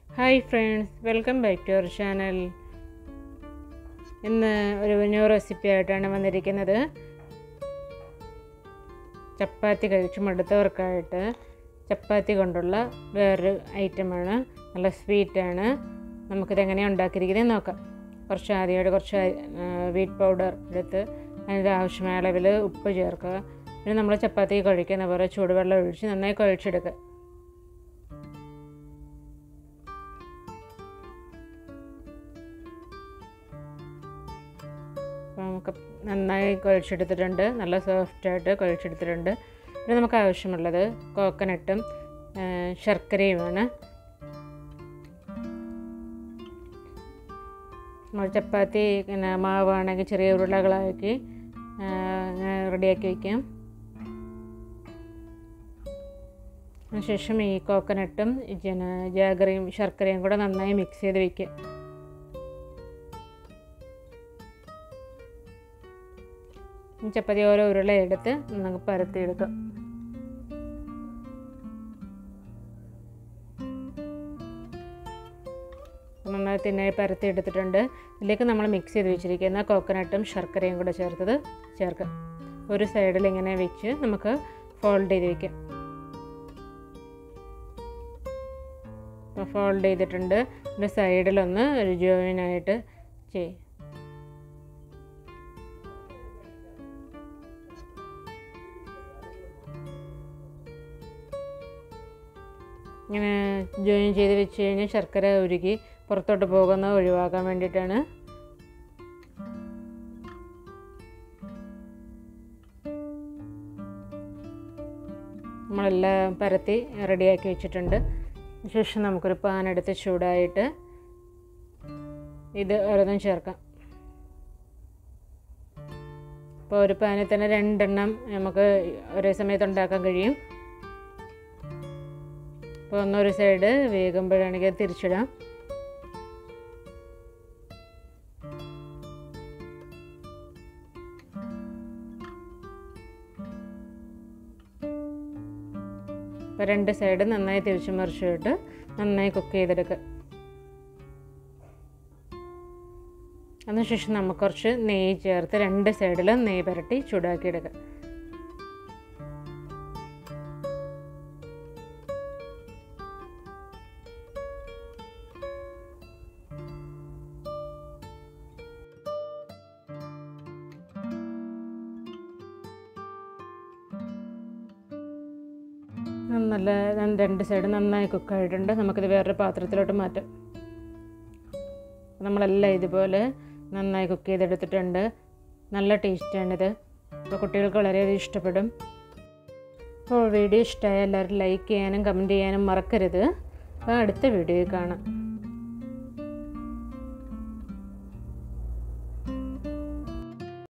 hi friends welcome back to our channel ഇന്ന് ഒരു new recipe ആയിട്ടാണ് വന്നിരിക്കുന്നത് ചപ്പാത്തി കഴിച്ച് മടുത്തവർക്കായിട്ട് ചപ്പാത്തി കൊണ്ടുള്ള വേറൊരു ഐറ്റമാണ് നല്ല സ്വീറ്റാണ് നമുക്കിത് എങ്ങനെയാണ് ഉണ്ടാക്കിയിരിക്കുന്നത് നോക്കാം കുറച്ച് ആദ്യമായിട്ട് കുറച്ച് വീറ്റ് പൗഡർ എടുത്ത് അതിൻ്റെ ആവശ്യമായ അളവിൽ ഉപ്പ് ചേർക്കുക പിന്നെ നമ്മൾ ചപ്പാത്തി കഴിക്കുന്ന പോലെ ചൂടുവെള്ളം ഒഴിച്ച് നന്നായി കുഴച്ചെടുക്കുക അപ്പോൾ നമുക്ക് നന്നായി കുഴച്ചെടുത്തിട്ടുണ്ട് നല്ല സോഫ്റ്റായിട്ട് കുഴച്ചെടുത്തിട്ടുണ്ട് പിന്നെ നമുക്ക് ആവശ്യമുള്ളത് കോക്കനട്ടും ശർക്കരയുമാണ് നമ്മൾ ചപ്പാത്തി പിന്നെ മാവാണെങ്കിൽ ചെറിയ ഉരുളകളാക്കി റെഡിയാക്കി വയ്ക്കാം അതിനുശേഷം ഈ കോക്കനട്ടും പിന്നെ ജാഗറിയും ശർക്കരയും കൂടെ നന്നായി മിക്സ് ചെയ്ത് വയ്ക്കുക ചപ്പാത്തി ഓരോ ഉരുള എടുത്ത് നമുക്ക് പരത്തിയെടുക്കാം നന്നായി തിന്നായി പരത്തി എടുത്തിട്ടുണ്ട് ഇതിലേക്ക് നമ്മൾ മിക്സ് ചെയ്ത് വെച്ചിരിക്കുന്ന കോക്കനട്ടും ശർക്കരയും കൂടെ ചേർത്തത് ചേർക്കാം ഒരു സൈഡിൽ ഇങ്ങനെ വെച്ച് നമുക്ക് ഫോൾഡ് ചെയ്ത് വയ്ക്കാം അപ്പോൾ ഫോൾഡ് ചെയ്തിട്ടുണ്ട് ഒരു സൈഡിലൊന്ന് ഒരു ജോയിനായിട്ട് ചെയ്യും ഇങ്ങനെ ജോയിൻ ചെയ്ത് വെച്ച് കഴിഞ്ഞാൽ ശർക്കര ഉരുകി പുറത്തോട്ട് പോകുന്ന ഒഴിവാക്കാൻ വേണ്ടിയിട്ടാണ് നമ്മളെല്ലാം പരത്തി റെഡിയാക്കി വെച്ചിട്ടുണ്ട് ശേഷം നമുക്കൊരു പാൻ എടുത്ത് ചൂടായിട്ട് ഇത് ഓരോന്നും ചേർക്കാം അപ്പോൾ ഒരു പാനിൽ തന്നെ രണ്ടെണ്ണം നമുക്ക് ഒരേ സമയത്ത് ഉണ്ടാക്കാൻ കഴിയും അപ്പോൾ ഒന്നൊരു സൈഡ് വേകുമ്പോഴാണെങ്കിൽ തിരിച്ചിടാം അപ്പോൾ രണ്ട് സൈഡ് നന്നായി തിരിച്ചു മറിച്ചിട്ട് നന്നായി കുക്ക് ചെയ്തെടുക്കുക അതിനുശേഷം നമുക്ക് കുറച്ച് നെയ്യ് ചേർത്ത് രണ്ട് സൈഡിലും നെയ്യ് പുരട്ടി ചൂടാക്കിയെടുക്കുക നല്ല രണ്ട് സൈഡ് നന്നായി കുക്കായിട്ടുണ്ട് നമുക്കിത് വേറൊരു പാത്രത്തിലോട്ട് മാറ്റാം നമ്മളെല്ലാം ഇതുപോലെ നന്നായി കുക്ക് ചെയ്തെടുത്തിട്ടുണ്ട് നല്ല ടേസ്റ്റാണിത് അപ്പോൾ കുട്ടികൾക്ക് വളരെയധികം ഇഷ്ടപ്പെടും അപ്പോൾ വീഡിയോ ഇഷ്ടമായ എല്ലാവരും ലൈക്ക് ചെയ്യാനും കമൻറ്റ് ചെയ്യാനും മറക്കരുത് അപ്പോൾ അടുത്ത വീഡിയോയിൽ കാണാം